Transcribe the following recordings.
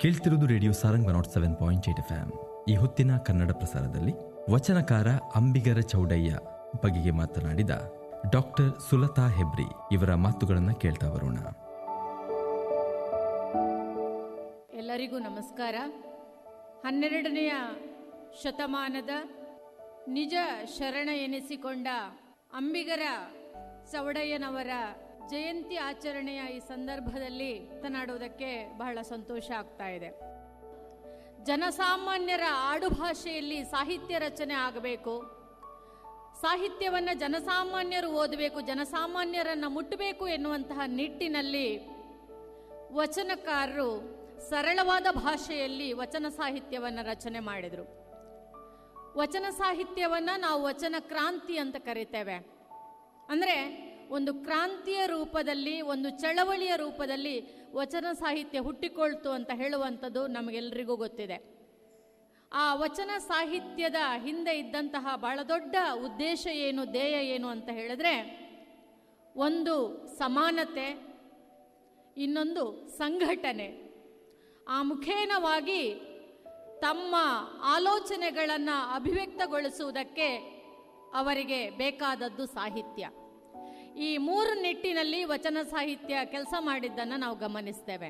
ಕೇಳ್ತಿರೋದು radio Sarang one nought seven point eight F M ಈ ಹೊತ್ತಿನ ಕನ್ನಡ ಪ್ರಸಾರದಲ್ಲಿ ವಚನಕಾರ ಅಂಬಿಗರ ಚೌಡಯ್ಯ ಬಗೆಗೆ ಮಾತನಾಡಿದ ಡಾಕ್ಟರ್ ಸುಲತಾ ಹೆಬ್ರಿ ಇವರ ಮಾತುಗಳನ್ನು ಕೇಳ್ತಾ ಬರೋಣ ಎಲ್ಲರಿಗೂ ನಮಸ್ಕಾರ ಹನ್ನೆರಡನೆಯ ಶತಮಾನದ ನಿಜ ಶರಣ ಎನಿಸಿಕೊಂಡ ಅಂಬಿಗರ ಚೌಡಯ್ಯನವರ ಜಯಂತಿ ಆಚರಣೆಯ ಈ ಸಂದರ್ಭದಲ್ಲಿ ಮಾತನಾಡುವುದಕ್ಕೆ ಬಹಳ ಸಂತೋಷ ಆಗ್ತಾ ಇದೆ ಜನಸಾಮಾನ್ಯರ ಆಡುಭಾಷೆಯಲ್ಲಿ ಸಾಹಿತ್ಯ ರಚನೆ ಆಗಬೇಕು ಸಾಹಿತ್ಯವನ್ನು ಜನಸಾಮಾನ್ಯರು ಓದಬೇಕು ಜನಸಾಮಾನ್ಯರನ್ನು ಮುಟ್ಟಬೇಕು ಎನ್ನುವಂತಹ ನಿಟ್ಟಿನಲ್ಲಿ ವಚನಕಾರರು ಸರಳವಾದ ಭಾಷೆಯಲ್ಲಿ ವಚನ ಸಾಹಿತ್ಯವನ್ನು ರಚನೆ ಮಾಡಿದರು ವಚನ ಸಾಹಿತ್ಯವನ್ನು ನಾವು ವಚನ ಕ್ರಾಂತಿ ಅಂತ ಕರಿತೇವೆ ಅಂದರೆ ಒಂದು ಕ್ರಾಂತಿಯ ರೂಪದಲ್ಲಿ ಒಂದು ಚಳವಳಿಯ ರೂಪದಲ್ಲಿ ವಚನ ಸಾಹಿತ್ಯ ಹುಟ್ಟಿಕೊಳ್ತು ಅಂತ ಹೇಳುವಂಥದ್ದು ನಮಗೆಲ್ಲರಿಗೂ ಗೊತ್ತಿದೆ ಆ ವಚನ ಸಾಹಿತ್ಯದ ಹಿಂದೆ ಇದ್ದಂತಹ ಬಹಳ ದೊಡ್ಡ ಉದ್ದೇಶ ಏನು ಧ್ಯೇಯ ಏನು ಅಂತ ಹೇಳಿದ್ರೆ ಒಂದು ಸಮಾನತೆ ಇನ್ನೊಂದು ಸಂಘಟನೆ ಆ ಮುಖೇನವಾಗಿ ತಮ್ಮ ಆಲೋಚನೆಗಳನ್ನು ಅಭಿವ್ಯಕ್ತಗೊಳಿಸುವುದಕ್ಕೆ ಅವರಿಗೆ ಬೇಕಾದದ್ದು ಸಾಹಿತ್ಯ ಈ ಮೂರು ನಿಟ್ಟಿನಲ್ಲಿ ವಚನ ಸಾಹಿತ್ಯ ಕೆಲಸ ಮಾಡಿದ್ದನ್ನು ನಾವು ಗಮನಿಸ್ತೇವೆ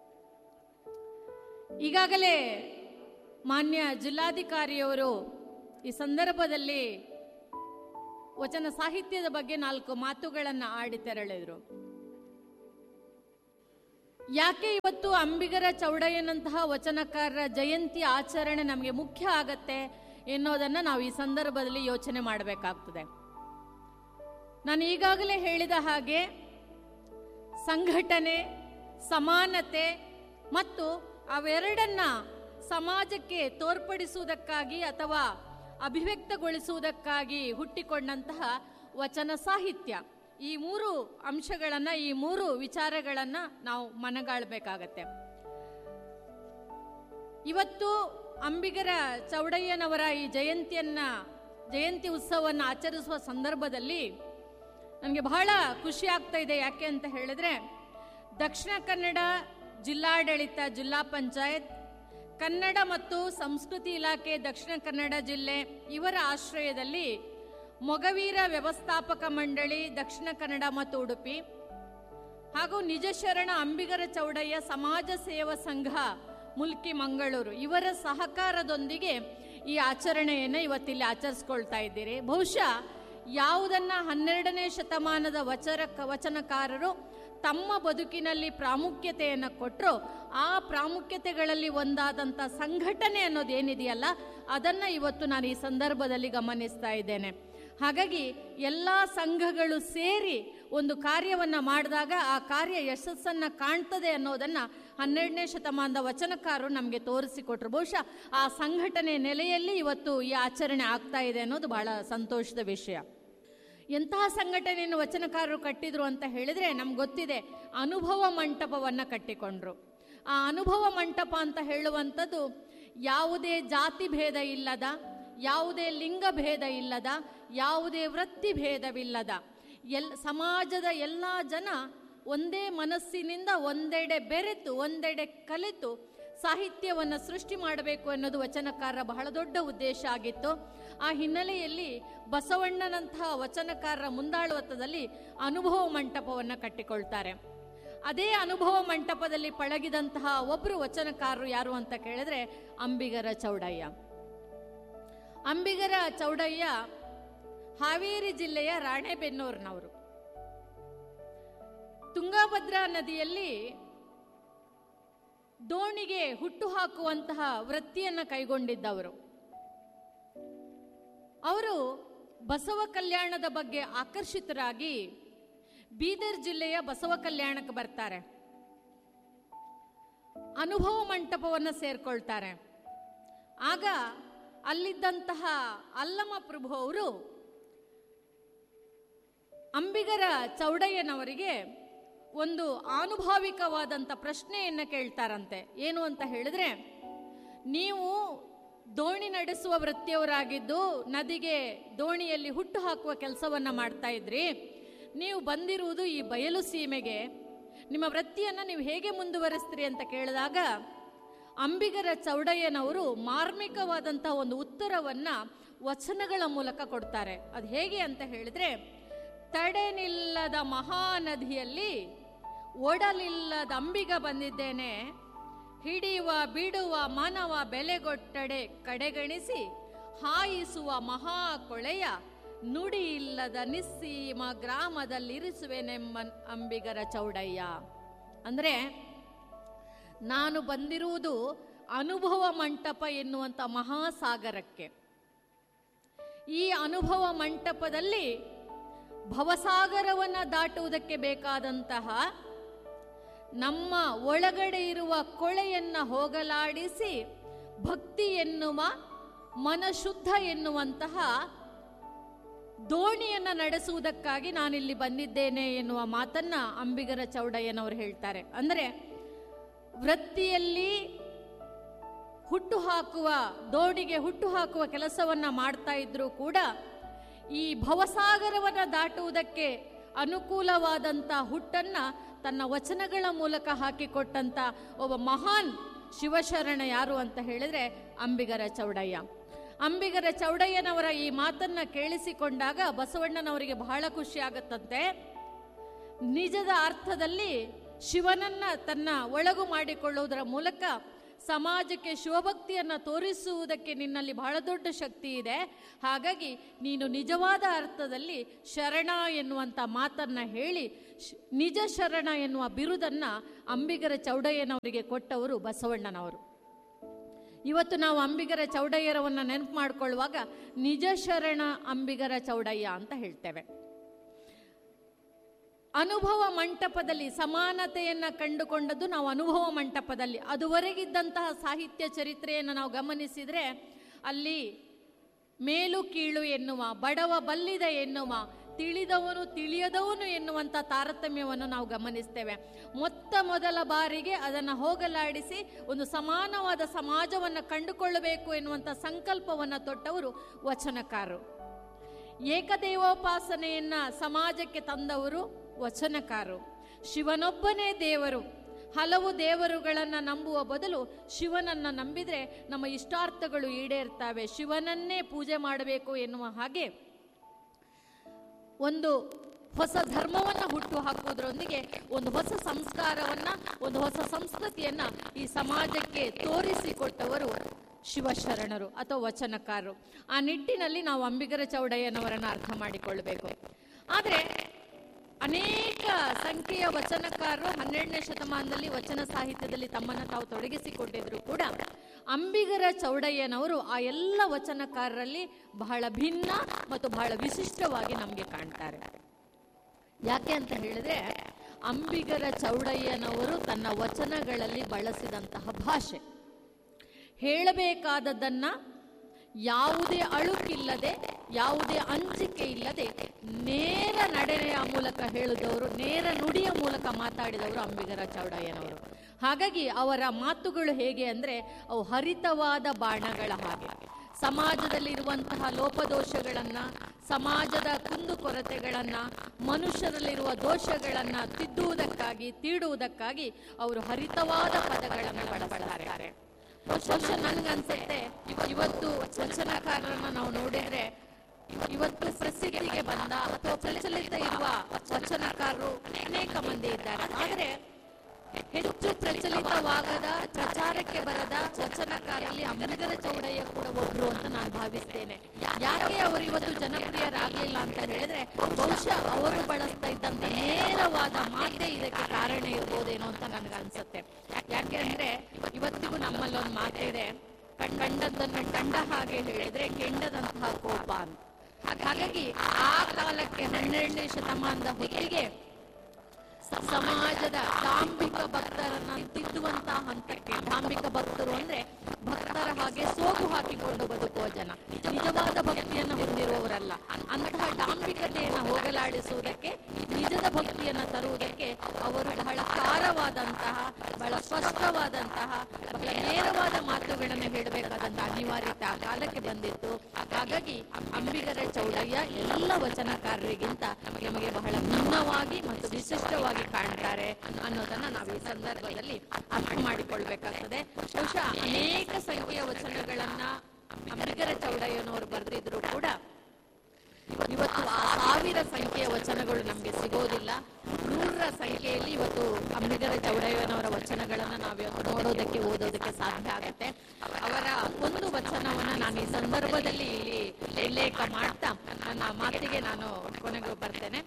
ಈಗಾಗಲೇ ಮಾನ್ಯ ಜಿಲ್ಲಾಧಿಕಾರಿಯವರು ಈ ಸಂದರ್ಭದಲ್ಲಿ ವಚನ ಸಾಹಿತ್ಯದ ಬಗ್ಗೆ ನಾಲ್ಕು ಮಾತುಗಳನ್ನು ಆಡಿ ತೆರಳಿದರು ಯಾಕೆ ಇವತ್ತು ಅಂಬಿಗರ ಚೌಡಯ್ಯನಂತಹ ವಚನಕಾರರ ಜಯಂತಿ ಆಚರಣೆ ನಮಗೆ ಮುಖ್ಯ ಆಗತ್ತೆ ಎನ್ನುವುದನ್ನು ನಾವು ಈ ಸಂದರ್ಭದಲ್ಲಿ ಯೋಚನೆ ಮಾಡಬೇಕಾಗ್ತದೆ ನಾನು ಈಗಾಗಲೇ ಹೇಳಿದ ಹಾಗೆ ಸಂಘಟನೆ ಸಮಾನತೆ ಮತ್ತು ಅವೆರಡನ್ನ ಸಮಾಜಕ್ಕೆ ತೋರ್ಪಡಿಸುವುದಕ್ಕಾಗಿ ಅಥವಾ ಅಭಿವ್ಯಕ್ತಗೊಳಿಸುವುದಕ್ಕಾಗಿ ಹುಟ್ಟಿಕೊಂಡಂತಹ ವಚನ ಸಾಹಿತ್ಯ ಈ ಮೂರು ಅಂಶಗಳನ್ನು ಈ ಮೂರು ವಿಚಾರಗಳನ್ನು ನಾವು ಮನಗಾಳಬೇಕಾಗತ್ತೆ ಇವತ್ತು ಅಂಬಿಗರ ಚೌಡಯ್ಯನವರ ಈ ಜಯಂತಿಯನ್ನ ಜಯಂತಿ ಉತ್ಸವವನ್ನು ಆಚರಿಸುವ ಸಂದರ್ಭದಲ್ಲಿ ನನಗೆ ಬಹಳ ಖುಷಿ ಆಗ್ತಾ ಇದೆ ಯಾಕೆ ಅಂತ ಹೇಳಿದ್ರೆ ದಕ್ಷಿಣ ಕನ್ನಡ ಜಿಲ್ಲಾಡಳಿತ ಜಿಲ್ಲಾ ಪಂಚಾಯತ್ ಕನ್ನಡ ಮತ್ತು ಸಂಸ್ಕೃತಿ ಇಲಾಖೆ ದಕ್ಷಿಣ ಕನ್ನಡ ಜಿಲ್ಲೆ ಇವರ ಆಶ್ರಯದಲ್ಲಿ ಮೊಗವೀರ ವ್ಯವಸ್ಥಾಪಕ ಮಂಡಳಿ ದಕ್ಷಿಣ ಕನ್ನಡ ಮತ್ತು ಉಡುಪಿ ಹಾಗೂ ನಿಜ ಶರಣ ಅಂಬಿಗರ ಚೌಡಯ್ಯ ಸಮಾಜ ಸೇವಾ ಸಂಘ ಮುಲ್ಕಿ ಮಂಗಳೂರು ಇವರ ಸಹಕಾರದೊಂದಿಗೆ ಈ ಆಚರಣೆಯನ್ನು ಇವತ್ತಿಲ್ಲಿ ಆಚರಿಸ್ಕೊಳ್ತಾ ಇದ್ದೀರಿ ಬಹುಶಃ ಯಾವುದನ್ನ ಹನ್ನೆರಡನೇ ಶತಮಾನದ ವಚರ ವಚನಕಾರರು ತಮ್ಮ ಬದುಕಿನಲ್ಲಿ ಪ್ರಾಮುಖ್ಯತೆಯನ್ನು ಕೊಟ್ಟರು ಆ ಪ್ರಾಮುಖ್ಯತೆಗಳಲ್ಲಿ ಒಂದಾದಂಥ ಸಂಘಟನೆ ಅನ್ನೋದು ಏನಿದೆಯಲ್ಲ ಅದನ್ನು ಇವತ್ತು ನಾನು ಈ ಸಂದರ್ಭದಲ್ಲಿ ಗಮನಿಸ್ತಾ ಇದ್ದೇನೆ ಹಾಗಾಗಿ ಎಲ್ಲ ಸಂಘಗಳು ಸೇರಿ ಒಂದು ಕಾರ್ಯವನ್ನು ಮಾಡಿದಾಗ ಆ ಕಾರ್ಯ ಯಶಸ್ಸನ್ನು ಕಾಣ್ತದೆ ಅನ್ನೋದನ್ನು ಹನ್ನೆರಡನೇ ಶತಮಾನದ ವಚನಕಾರರು ನಮಗೆ ತೋರಿಸಿಕೊಟ್ರು ಬಹುಶಃ ಆ ಸಂಘಟನೆ ನೆಲೆಯಲ್ಲಿ ಇವತ್ತು ಈ ಆಚರಣೆ ಆಗ್ತಾ ಇದೆ ಅನ್ನೋದು ಬಹಳ ಸಂತೋಷದ ವಿಷಯ ಎಂತಹ ಸಂಘಟನೆಯನ್ನು ವಚನಕಾರರು ಕಟ್ಟಿದ್ರು ಅಂತ ಹೇಳಿದ್ರೆ ನಮ್ಗೆ ಗೊತ್ತಿದೆ ಅನುಭವ ಮಂಟಪವನ್ನು ಕಟ್ಟಿಕೊಂಡ್ರು ಆ ಅನುಭವ ಮಂಟಪ ಅಂತ ಹೇಳುವಂಥದ್ದು ಯಾವುದೇ ಜಾತಿ ಭೇದ ಇಲ್ಲದ ಯಾವುದೇ ಲಿಂಗ ಭೇದ ಇಲ್ಲದ ಯಾವುದೇ ವೃತ್ತಿ ಭೇದವಿಲ್ಲದ ಎಲ್ ಸಮಾಜದ ಎಲ್ಲ ಜನ ಒಂದೇ ಮನಸ್ಸಿನಿಂದ ಒಂದೆಡೆ ಬೆರೆತು ಒಂದೆಡೆ ಕಲಿತು ಸಾಹಿತ್ಯವನ್ನು ಸೃಷ್ಟಿ ಮಾಡಬೇಕು ಅನ್ನೋದು ವಚನಕಾರರ ಬಹಳ ದೊಡ್ಡ ಉದ್ದೇಶ ಆಗಿತ್ತು ಆ ಹಿನ್ನೆಲೆಯಲ್ಲಿ ಬಸವಣ್ಣನಂತಹ ವಚನಕಾರರ ಮುಂದಾಳುವತ್ತದಲ್ಲಿ ಅನುಭವ ಮಂಟಪವನ್ನು ಕಟ್ಟಿಕೊಳ್ತಾರೆ ಅದೇ ಅನುಭವ ಮಂಟಪದಲ್ಲಿ ಪಳಗಿದಂತಹ ಒಬ್ಬರು ವಚನಕಾರರು ಯಾರು ಅಂತ ಕೇಳಿದ್ರೆ ಅಂಬಿಗರ ಚೌಡಯ್ಯ ಅಂಬಿಗರ ಚೌಡಯ್ಯ ಹಾವೇರಿ ಜಿಲ್ಲೆಯ ರಾಣೆಬೆನ್ನೂರಿನವರು ತುಂಗಾಭದ್ರಾ ನದಿಯಲ್ಲಿ ದೋಣಿಗೆ ಹುಟ್ಟು ಹಾಕುವಂತಹ ವೃತ್ತಿಯನ್ನು ಕೈಗೊಂಡಿದ್ದವರು ಅವರು ಬಸವ ಕಲ್ಯಾಣದ ಬಗ್ಗೆ ಆಕರ್ಷಿತರಾಗಿ ಬೀದರ್ ಜಿಲ್ಲೆಯ ಬಸವ ಕಲ್ಯಾಣಕ್ಕೆ ಬರ್ತಾರೆ ಅನುಭವ ಮಂಟಪವನ್ನು ಸೇರ್ಕೊಳ್ತಾರೆ ಆಗ ಅಲ್ಲಿದ್ದಂತಹ ಅಲ್ಲಮ ಪ್ರಭು ಅವರು ಅಂಬಿಗರ ಚೌಡಯ್ಯನವರಿಗೆ ಒಂದು ಆನುಭಾವಿಕವಾದಂಥ ಪ್ರಶ್ನೆಯನ್ನು ಕೇಳ್ತಾರಂತೆ ಏನು ಅಂತ ಹೇಳಿದ್ರೆ ನೀವು ದೋಣಿ ನಡೆಸುವ ವೃತ್ತಿಯವರಾಗಿದ್ದು ನದಿಗೆ ದೋಣಿಯಲ್ಲಿ ಹುಟ್ಟು ಹಾಕುವ ಕೆಲಸವನ್ನು ಮಾಡ್ತಾ ಇದ್ರಿ ನೀವು ಬಂದಿರುವುದು ಈ ಬಯಲು ಸೀಮೆಗೆ ನಿಮ್ಮ ವೃತ್ತಿಯನ್ನು ನೀವು ಹೇಗೆ ಮುಂದುವರಿಸ್ತೀರಿ ಅಂತ ಕೇಳಿದಾಗ ಅಂಬಿಗರ ಚೌಡಯ್ಯನವರು ಮಾರ್ಮಿಕವಾದಂತಹ ಒಂದು ಉತ್ತರವನ್ನ ವಚನಗಳ ಮೂಲಕ ಕೊಡ್ತಾರೆ ಅದು ಹೇಗೆ ಅಂತ ಹೇಳಿದ್ರೆ ತಡೆನಿಲ್ಲದ ಮಹಾನದಿಯಲ್ಲಿ ಒಡಲಿಲ್ಲದ ಅಂಬಿಗ ಬಂದಿದ್ದೇನೆ ಹಿಡಿಯುವ ಬಿಡುವ ಮಾನವ ಬೆಲೆಗೊಟ್ಟಡೆ ಕಡೆಗಣಿಸಿ ಹಾಯಿಸುವ ಮಹಾ ಕೊಳೆಯ ನುಡಿ ಇಲ್ಲದ ನಿಸ್ಸೀಮ ಗ್ರಾಮದಲ್ಲಿರಿಸುವೆನೆಂಬ ಅಂಬಿಗರ ಚೌಡಯ್ಯ ಅಂದ್ರೆ ನಾನು ಬಂದಿರುವುದು ಅನುಭವ ಮಂಟಪ ಎನ್ನುವಂಥ ಮಹಾಸಾಗರಕ್ಕೆ ಈ ಅನುಭವ ಮಂಟಪದಲ್ಲಿ ಭವಸಾಗರವನ್ನು ದಾಟುವುದಕ್ಕೆ ಬೇಕಾದಂತಹ ನಮ್ಮ ಒಳಗಡೆ ಇರುವ ಕೊಳೆಯನ್ನು ಹೋಗಲಾಡಿಸಿ ಭಕ್ತಿ ಎನ್ನುವ ಮನಶುದ್ಧ ಎನ್ನುವಂತಹ ದೋಣಿಯನ್ನು ನಡೆಸುವುದಕ್ಕಾಗಿ ನಾನಿಲ್ಲಿ ಬಂದಿದ್ದೇನೆ ಎನ್ನುವ ಮಾತನ್ನ ಅಂಬಿಗರ ಚೌಡಯ್ಯನವರು ಹೇಳ್ತಾರೆ ಅಂದರೆ ವೃತ್ತಿಯಲ್ಲಿ ಹುಟ್ಟು ಹಾಕುವ ದೋಣಿಗೆ ಹುಟ್ಟು ಹಾಕುವ ಕೆಲಸವನ್ನ ಮಾಡ್ತಾ ಇದ್ರೂ ಕೂಡ ಈ ಭವಸಾಗರವನ್ನ ದಾಟುವುದಕ್ಕೆ ಅನುಕೂಲವಾದಂಥ ಹುಟ್ಟನ್ನ ತನ್ನ ವಚನಗಳ ಮೂಲಕ ಹಾಕಿಕೊಟ್ಟಂತ ಒಬ್ಬ ಮಹಾನ್ ಶಿವಶರಣ ಯಾರು ಅಂತ ಹೇಳಿದ್ರೆ ಅಂಬಿಗರ ಚೌಡಯ್ಯ ಅಂಬಿಗರ ಚೌಡಯ್ಯನವರ ಈ ಮಾತನ್ನ ಕೇಳಿಸಿಕೊಂಡಾಗ ಬಸವಣ್ಣನವರಿಗೆ ಬಹಳ ಖುಷಿ ಆಗತ್ತಂತೆ ನಿಜದ ಅರ್ಥದಲ್ಲಿ ಶಿವನನ್ನ ತನ್ನ ಒಳಗು ಮಾಡಿಕೊಳ್ಳುವುದರ ಮೂಲಕ ಸಮಾಜಕ್ಕೆ ಶಿವಭಕ್ತಿಯನ್ನು ತೋರಿಸುವುದಕ್ಕೆ ನಿನ್ನಲ್ಲಿ ಬಹಳ ದೊಡ್ಡ ಶಕ್ತಿ ಇದೆ ಹಾಗಾಗಿ ನೀನು ನಿಜವಾದ ಅರ್ಥದಲ್ಲಿ ಶರಣ ಎನ್ನುವಂಥ ಮಾತನ್ನ ಹೇಳಿ ಶ್- ನಿಜ ಶರಣ ಎನ್ನುವ ಬಿರುದನ್ನ ಅಂಬಿಗರ ಚೌಡಯ್ಯನವರಿಗೆ ಕೊಟ್ಟವರು ಬಸವಣ್ಣನವರು ಇವತ್ತು ನಾವು ಅಂಬಿಗರ ಚೌಡಯ್ಯರವನ್ನ ನೆನಪು ಮಾಡಿಕೊಳ್ಳುವಾಗ ನಿಜ ಶರಣ ಅಂಬಿಗರ ಚೌಡಯ್ಯ ಅಂತ ಹೇಳ್ತೇವೆ ಅನುಭವ ಮಂಟಪದಲ್ಲಿ ಸಮಾನತೆಯನ್ನ ಕಂಡುಕೊಂಡದ್ದು ನಾವು ಅನುಭವ ಮಂಟಪದಲ್ಲಿ ಅದುವರೆಗಿದ್ದಂತಹ ಸಾಹಿತ್ಯ ಚರಿತ್ರೆಯನ್ನು ನಾವು ಗಮನಿಸಿದ್ರೆ ಅಲ್ಲಿ ಮೇಲು ಕೀಳು ಎನ್ನುವ ಬಡವ ಬಲ್ಲಿದ ಎನ್ನುವ ತಿಳಿದವನು ತಿಳಿಯದವನು ಎನ್ನುವಂಥ ತಾರತಮ್ಯವನ್ನು ನಾವು ಗಮನಿಸ್ತೇವೆ ಮೊತ್ತ ಮೊದಲ ಬಾರಿಗೆ ಅದನ್ನು ಹೋಗಲಾಡಿಸಿ ಒಂದು ಸಮಾನವಾದ ಸಮಾಜವನ್ನು ಕಂಡುಕೊಳ್ಳಬೇಕು ಎನ್ನುವಂಥ ಸಂಕಲ್ಪವನ್ನು ತೊಟ್ಟವರು ವಚನಕಾರರು ಏಕದೇವೋಪಾಸನೆಯನ್ನ ಸಮಾಜಕ್ಕೆ ತಂದವರು ವಚನಕಾರರು ಶಿವನೊಬ್ಬನೇ ದೇವರು ಹಲವು ದೇವರುಗಳನ್ನು ನಂಬುವ ಬದಲು ಶಿವನನ್ನ ನಂಬಿದ್ರೆ ನಮ್ಮ ಇಷ್ಟಾರ್ಥಗಳು ಈಡೇರ್ತವೆ ಶಿವನನ್ನೇ ಪೂಜೆ ಮಾಡಬೇಕು ಎನ್ನುವ ಹಾಗೆ ಒಂದು ಹೊಸ ಧರ್ಮವನ್ನ ಹುಟ್ಟು ಹಾಕುವುದರೊಂದಿಗೆ ಒಂದು ಹೊಸ ಸಂಸ್ಕಾರವನ್ನ ಒಂದು ಹೊಸ ಸಂಸ್ಕೃತಿಯನ್ನ ಈ ಸಮಾಜಕ್ಕೆ ತೋರಿಸಿಕೊಟ್ಟವರು ಶಿವಶರಣರು ಅಥವಾ ವಚನಕಾರರು ಆ ನಿಟ್ಟಿನಲ್ಲಿ ನಾವು ಅಂಬಿಗರ ಚೌಡಯ್ಯನವರನ್ನ ಅರ್ಥ ಮಾಡಿಕೊಳ್ಳಬೇಕು ಆದರೆ ಅನೇಕ ಸಂಖ್ಯೆಯ ವಚನಕಾರರು ಹನ್ನೆರಡನೇ ಶತಮಾನದಲ್ಲಿ ವಚನ ಸಾಹಿತ್ಯದಲ್ಲಿ ತಮ್ಮನ್ನು ತಾವು ತೊಡಗಿಸಿಕೊಂಡಿದ್ರು ಕೂಡ ಅಂಬಿಗರ ಚೌಡಯ್ಯನವರು ಆ ಎಲ್ಲ ವಚನಕಾರರಲ್ಲಿ ಬಹಳ ಭಿನ್ನ ಮತ್ತು ಬಹಳ ವಿಶಿಷ್ಟವಾಗಿ ನಮಗೆ ಕಾಣ್ತಾರೆ ಯಾಕೆ ಅಂತ ಹೇಳಿದ್ರೆ ಅಂಬಿಗರ ಚೌಡಯ್ಯನವರು ತನ್ನ ವಚನಗಳಲ್ಲಿ ಬಳಸಿದಂತಹ ಭಾಷೆ ಹೇಳಬೇಕಾದದ್ದನ್ನ ಯಾವುದೇ ಅಳುಕಿಲ್ಲದೆ ಯಾವುದೇ ಅಂಜಿಕೆ ಇಲ್ಲದೆ ನೇರ ನಡೆಯ ಮೂಲಕ ಹೇಳಿದವರು ನೇರ ನುಡಿಯ ಮೂಲಕ ಮಾತಾಡಿದವರು ಅಂಬಿಗರ ಚೌಡಯ್ಯನವರು ಹಾಗಾಗಿ ಅವರ ಮಾತುಗಳು ಹೇಗೆ ಅಂದ್ರೆ ಅವು ಹರಿತವಾದ ಬಾಣಗಳ ಹಾಗೆ ಸಮಾಜದಲ್ಲಿರುವಂತಹ ಲೋಪದೋಷಗಳನ್ನ ಸಮಾಜದ ಕುಂದುಕೊರತೆಗಳನ್ನ ಮನುಷ್ಯರಲ್ಲಿರುವ ದೋಷಗಳನ್ನ ತಿದ್ದುವುದಕ್ಕಾಗಿ ತೀಡುವುದಕ್ಕಾಗಿ ಅವರು ಹರಿತವಾದ ಪದಗಳನ್ನು ಬಳಸ್ತಾರೆ ಬಹುಶಃ ನನ್ಗನ್ಸುತ್ತೆ ಇವತ್ತು ವಚನಕಾರರನ್ನ ನಾವು ನೋಡಿದ್ರೆ ಇವತ್ತು ಪ್ರಸಿದ್ಧಿಗೆ ಬಂದ ಅಥವಾ ಪ್ರಚಲಿತ ಇರುವ ವಚನಕಾರರು ಅನೇಕ ಮಂದಿ ಇದ್ದಾರೆ ಆದರೆ ಹೆಚ್ಚು ಪ್ರಚಲಿತವಾಗದ ಪ್ರಚಾರಕ್ಕೆ ಬರದ ವಚನಕಾರರಲ್ಲಿ ಅಂಬಿಗರ ಚೌಡಯ್ಯ ಕೂಡ ಒಬ್ರು ಅಂತ ನಾನು ಭಾವಿಸ್ತೇನೆ ಯಾಕೆ ಅವರು ಇವತ್ತು ಜನಪ್ರಿಯರಾಗಲಿಲ್ಲ ಅಂತ ಹೇಳಿದ್ರೆ ಬಹುಶಃ ಅವರು ಬಳಸ್ತಾ ಇದ್ದಂತ ನೇರವಾದ ಮಾತೇ ಇದಕ್ಕೆ ಕಾರಣ ಇರ್ಬೋದೇನೋ ಅಂತ ನನಗನ್ಸುತ್ತೆ ಯಾಕೆ ಅಂದ್ರೆ ಇವತ್ತಿಗೂ ನಮ್ಮಲ್ಲೊಂದು ಮಾತಿದೆ ಕಣ್- ಕಂಡದ್ದನ್ನು ಕಂಡ ಹಾಗೆ ಹೇಳಿದ್ರೆ ಕೆಂಡದಂತಹ ಕೋಪ ಅಂತ ಹಾಗಾಗಿ ಆ ಕಾಲಕ್ಕೆ ಹನ್ನೆರಡನೇ ಶತಮಾನದ ಹೊತ್ತಿಗೆ ಸಮಾಜದ ಧಾಂಬಿಕ ಭಕ್ತರನ್ನ ತಿದ್ದುವಂತಹ ಹಂತಕ್ಕೆ ಧಾಂಬಿಕ ಭಕ್ತರು ಅಂದ್ರೆ ಭಕ್ತರ ಹಾಗೆ ಸೋಗು ಹಾಕಿಕೊಂಡು ಬದುಕುವ ಜನ ನಿಜವಾದ ಭಕ್ತಿಯನ್ನು ಹೊಂದಿರುವವರಲ್ಲ ಅಂತಹ ಡಾಂಬಿಕತೆಯನ್ನು ಹೋಗಲಾಡಿಸುವುದಕ್ಕೆ ನಿಜದ ಭಕ್ತಿಯನ್ನ ತರುವುದಕ್ಕೆ ಅವರು ಬಹಳ ಖಾರವಾದಂತಹ ಬಹಳ ಸ್ಪಷ್ಟವಾದಂತಹ ಬಹಳ ನೇರವಾದ ಮಾತುಗಳನ್ನು ಹೇಳಬೇಕಾದಂತಹ ಅನಿವಾರ್ಯತೆ ಆ ಕಾಲಕ್ಕೆ ಬಂದಿತ್ತು ಆ ಹಾಗಾಗಿ ಅಂಬಿಗರ ಚೌಡಯ್ಯ ಎಲ್ಲ ವಚನಕಾರರಿಗಿಂತ ನಮಗೆ ಬಹಳ ಭಿನ್ನವಾಗಿ ಮತ್ತು ವಿಶಿಷ್ಟವಾಗಿ ಕಾಣ್ತಾರೆ ಅನ್ನೋದನ್ನ ನಾವು ಈ ಸಂದರ್ಭದಲ್ಲಿ ಅರ್ಥ ಮಾಡಿಕೊಳ್ಬೇಕಾಗ್ತದೆ ಬಹುಶಃ ಅನೇಕ ಸಂಖ್ಯೆಯ ವಚನಗಳನ್ನ ಅಂಬಿಗರ ಚೌಡಯ್ಯನವರು ಬರೆದಿದ್ರು ಕೂಡ ಇವತ್ತು ಆ ಸಾವಿರ ಸಂಖ್ಯೆಯ ವಚನಗಳು ನಮಗೆ ಸಿಗೋದಿಲ್ಲ ನೂರರ ಸಂಖ್ಯೆಯಲ್ಲಿ ಇವತ್ತು ಅಂಬಿಗರ ಚೌಡಯ್ಯನವರ ವಚನಗಳನ್ನ ನಾವು ಇವತ್ತು ನೋಡೋದಕ್ಕೆ ಓದೋದಕ್ಕೆ ಸಾಧ್ಯ ಆಗುತ್ತೆ ಅವರ ಒಂದು ವಚನವನ್ನ ನಾನು ಈ ಸಂದರ್ಭದಲ್ಲಿ ಇಲ್ಲಿ ಉಲ್ಲೇಖ ಮಾಡ್ತಾ ನನ್ನ ಮಾತಿಗೆ ನಾನು ಕೊನೆಗೆ ಬರ್ತೇನೆ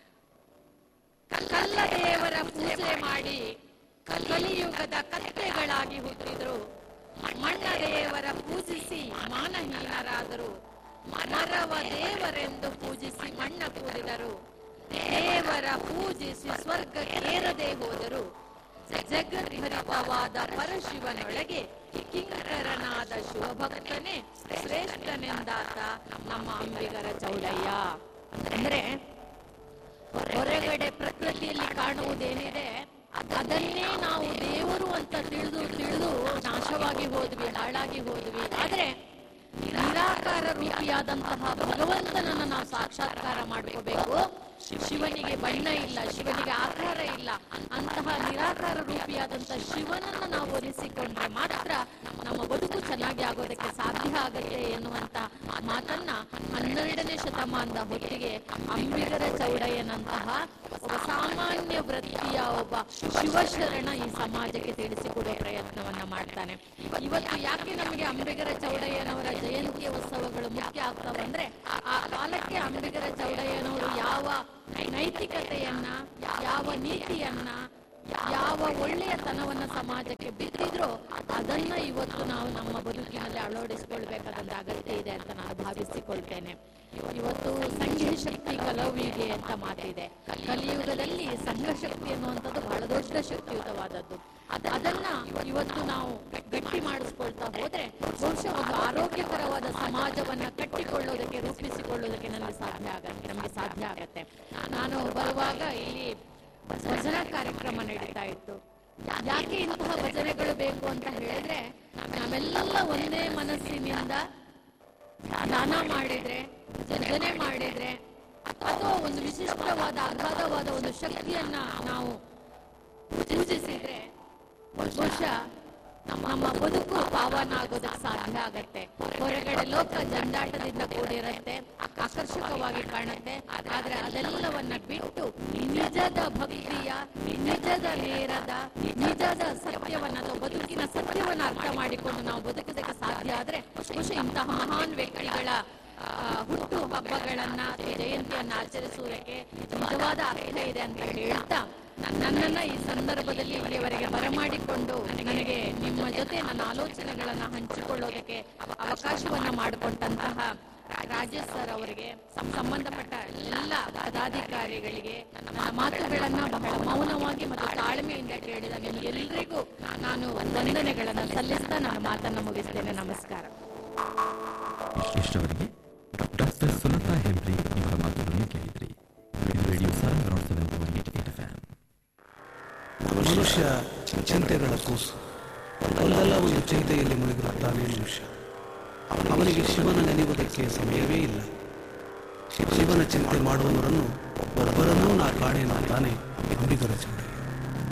ಕಲ್ಲ ದೇವರ ಪೂಜೆ ಮಾಡಿ ಕಲಿಯುಗದ ಕತ್ತೆಗಳಾಗಿ ಹುಟ್ಟಿದ್ರು ಮಣ್ಣ ದೇವರ ಪೂಜಿಸಿ ಮಾನಹೀನರಾದರು ಮರವ ದೇವರೆಂದು ಪೂಜಿಸಿ ಮಣ್ಣ ಕೂಡಿದರು ದೇವರ ಪೂಜಿಸಿ ಸ್ವರ್ಗಕ್ಕೇರದೆ ಹೋದರು ಜಗದ್ಭರಿತವಾದ ಪರಶಿವನೊಳಗೆ ಕಿಂಕರನಾದ ಶಿವಭಕ್ತನೇ ಶ್ರೇಷ್ಠನೆಂದಾತ ನಮ್ಮ ಅಂಬಿಗರ ಚೌಡಯ್ಯ ಅಂದ್ರೆ ಹೊರಗಡೆ ಪ್ರಕೃತಿಯಲ್ಲಿ ಕಾಣುವುದೇನಿದೆ ಅದನ್ನೇ ನಾವು ದೇವರು ಅಂತ ತಿಳಿದು ತಿಳಿದು ನಾಶವಾಗಿ ಹೋದ್ವಿ ಹಾಳಾಗಿ ಹೋದ್ವಿ ಆದ್ರೆ ನಿರಾಕಾರ ರೂಪಿಯಾದಂತಹ ಭಗವಂತನನ್ನ ನಾವು ಸಾಕ್ಷಾತ್ಕಾರ ಮಾಡ್ಕೋಬೇಕು ಶಿವನಿಗೆ ಬಣ್ಣ ಇಲ್ಲ ಶಿವನಿಗೆ ಆಕಾರ ಇಲ್ಲ ಅಂತಹ ನಿರಾಕಾರ ರೂಪಿಯಾದಂತಹ ಶಿವನನ್ನ ನಾವು ಒಲಿಸಿಕೊಂಡ್ರೆ ಮಾತ್ರ ನಮ್ಮ ಬದುಕು ಚೆನ್ನಾಗಿ ಆಗೋದಕ್ಕೆ ಸಾಧ್ಯ ಆಗುತ್ತೆ ಎನ್ನುವಂತ ಮಾತನ್ನ ಹನ್ನೆರಡನೇ ಶತಮಾನದ ಹೊತ್ತಿಗೆ ಅಂಬಿಗರ ಚೌಡಯ್ಯನಂತಹ ಒಬ್ಬ ಸಾಮಾನ್ಯ ವೃತ್ತಿಯ ಒಬ್ಬ ಶಿವಶರಣ ಈ ಸಮಾಜಕ್ಕೆ ತಿಳಿಸಿಕೊಡುವ ಪ್ರಯತ್ನವನ್ನ ಮಾಡ್ತಾನೆ ಇವತ್ತು ಯಾಕೆ ನಮಗೆ ಅಂಬಿಗರ ಚೌಡಯ್ಯನವರ ಜಯಂತಿಯ ಉತ್ಸವಗಳು ಮುಖ್ಯ ಆಗ್ತಾವಂದ್ರೆ ಆ ಕಾಲಕ್ಕೆ ಅಂಬಿಗರ ಚೌಡಯ್ಯನವರು ಯಾವ ನೈತಿಕತೆಯನ್ನ ಯಾವ ನೀತಿಯನ್ನ ಯಾವ ಒಳ್ಳೆಯತನವನ್ನ ಸಮಾಜಕ್ಕೆ ಬಿತ್ತಿದ್ರೋ ಅದನ್ನ ಇವತ್ತು ನಾವು ನಮ್ಮ ಬದುಕಿನಲ್ಲಿ ಅಳವಡಿಸಿಕೊಳ್ಬೇಕಾದಂತ ಅಗತ್ಯ ಇದೆ ಅಂತ ನಾನು ಭಾವಿಸಿಕೊಳ್ತೇನೆ ಇವತ್ತು ಸಂಘ ಶಕ್ತಿ ಕಲವಿಗೆ ಅಂತ ಮಾತಿದೆ ಕಲಿಯುಗದಲ್ಲಿ ಸಂಘ ಶಕ್ತಿ ಅನ್ನುವಂಥದ್ದು ಬಹಳ ದೊಡ್ಡ ಶಕ್ತಿಯುತವಾದದ್ದು ಅದ- ಅದನ್ನ ಇವತ್ತು ನಾವು ಗಟ್ಟಿ ಮಾಡಿಸ್ಕೊಳ್ತಾ ಹೋದ್ರೆ ಬಹುಶಃ ಒಂದು ಆರೋಗ್ಯಕರವಾದ ಸಮಾಜವನ್ನ ಕಟ್ಟಿಕೊಳ್ಳೋದಕ್ಕೆ ರೂಪಿಸಿಕೊಳ್ಳೋದಕ್ಕೆ ನನಗೆ ಸಾಧ್ಯ ಆಗತ್ತೆ ನಮಗೆ ಸಾಧ್ಯ ಆಗತ್ತೆ ನಾನು ಬರುವಾಗ ಇಲ್ಲಿ ಭಜನಾ ಕಾರ್ಯಕ್ರಮ ನಡೀತಾ ಇತ್ತು ಯಾಕೆ ಇಂತಹ ಭಜನೆಗಳು ಬೇಕು ಅಂತ ಹೇಳಿದ್ರೆ ನಾವೆಲ್ಲ ಒಂದೇ ಮನಸ್ಸಿನಿಂದ ದಾನ ಮಾಡಿದ್ರೆ ಭಜನೆ ಮಾಡಿದ್ರೆ ಅಥವಾ ಒಂದು ವಿಶಿಷ್ಟವಾದ ಅಗಾಧವಾದ ಒಂದು ಶಕ್ತಿಯನ್ನ ನಾವು ಪೂಜಿಸಿದ್ರೆ ಬಹುಶಃ ನಮ್ಮ ಬದುಕು ಪಾವನ ಆಗೋದಕ್ಕೆ ಸಾಧ್ಯ ಆಗತ್ತೆ ಹೊರಗಡೆ ಲೋಕ ಜಂಜಾಟದಿಂದ ಕೂಡಿರುತ್ತೆ ಆಕರ್ಷಕವಾಗಿ ಕಾಣುತ್ತೆ ಆದ್ರೆ ಅದೆಲ್ಲವನ್ನ ಬಿಟ್ಟು ನಿಜದ ಭಕ್ತಿಯ ನಿಜದ ನೇರದ ನಿಜದ ಸತ್ಯವನ್ನ ಅಥವಾ ಬದುಕಿನ ಸತ್ಯವನ್ನ ಅರ್ಥ ಮಾಡಿಕೊಂಡು ನಾವು ಬದುಕೋದಕ್ಕೆ ಸಾಧ್ಯ ಆದ್ರೆ ಬಹುಶಃ ಇಂತಹ ಮಹಾನ್ ವ್ಯಕ್ತಿಗಳ ಆ, ಹುಟ್ಟು ಹಬ್ಬಗಳನ್ನ ಅಥವಾ ಜಯಂತಿಯನ್ನ ಆಚರಿಸುವುದಕ್ಕೆ ನಿಜವಾದ ಅರ್ಥ ಇದೆ ಅಂತ ಹೇಳ್ತಾ ನನ್ನನ್ನ ಈ ಸಂದರ್ಭದಲ್ಲಿ ಇಲ್ಲಿಯವರೆಗೆ ಬರಮಾಡಿಕೊಂಡು ನನಗೆ ನಿಮ್ಮ ಜೊತೆ ನನ್ನ ಆಲೋಚನೆಗಳನ್ನ ಹಂಚಿಕೊಳ್ಳೋದಕ್ಕೆ ಅವಕಾಶವನ್ನ ಮಾಡಿಕೊಟ್ಟಂತಹ ರಾಜೇಶ್ ಸರ್ ಅವರಿಗೆ ಸಂ- ಸಂಬಂಧಪಟ್ಟ ಎಲ್ಲ ಪದಾಧಿಕಾರಿಗಳಿಗೆ ನನ್ನ ಮಾತುಗಳನ್ನ ಬಹಳ ಮೌನವಾಗಿ ಮತ್ತು ತಾಳ್ಮೆಯಿಂದ ಕೇಳಿದ ನಿಮ್ಗೆಲ್ಲರಿಗೂ ನಾನು ವಂದನೆಗಳನ್ನ ಸಲ್ಲಿಸ್ತಾ ನಾನು ಮಾತನ್ನ ಮುಗಿಸ್ತೇನೆ ನಮಸ್ಕಾರ ಇಷ್ಟವರೆಗೆ ಡಾಕ್ಟರ್ ಸುಲತಾ ಹೆಬ್ರಿ ಇವರ ಮಾತುಗಳನ್ನು ಕೇಳಿದ್ರಿ ಇದು radio Sarang nought seven point eight F M ಮನುಷ್ಯ ಚಿಂತೆಗಳ ಕೂಸು ಒಂದಲ್ಲ ಒಂದು ಚಿಂತೆಯಲ್ಲಿ ಮುಳುಗಿರುತ್ತಾನೆ ಮನುಷ್ಯ ಅವನಿಗೆ ಶಿವನ ನೆನೆಯುವುದಕ್ಕೆ ಸಮಯವೇ ಇಲ್ಲ ಶಿವನ ಚಿಂತೆ ಮಾಡುವವರನ್ನು ಒಬ್ಬರನ್ನೂ ನಾ ಕಾಣೆನ ತಾನೆ ಅಂಬಿಗರ ಚೌಡ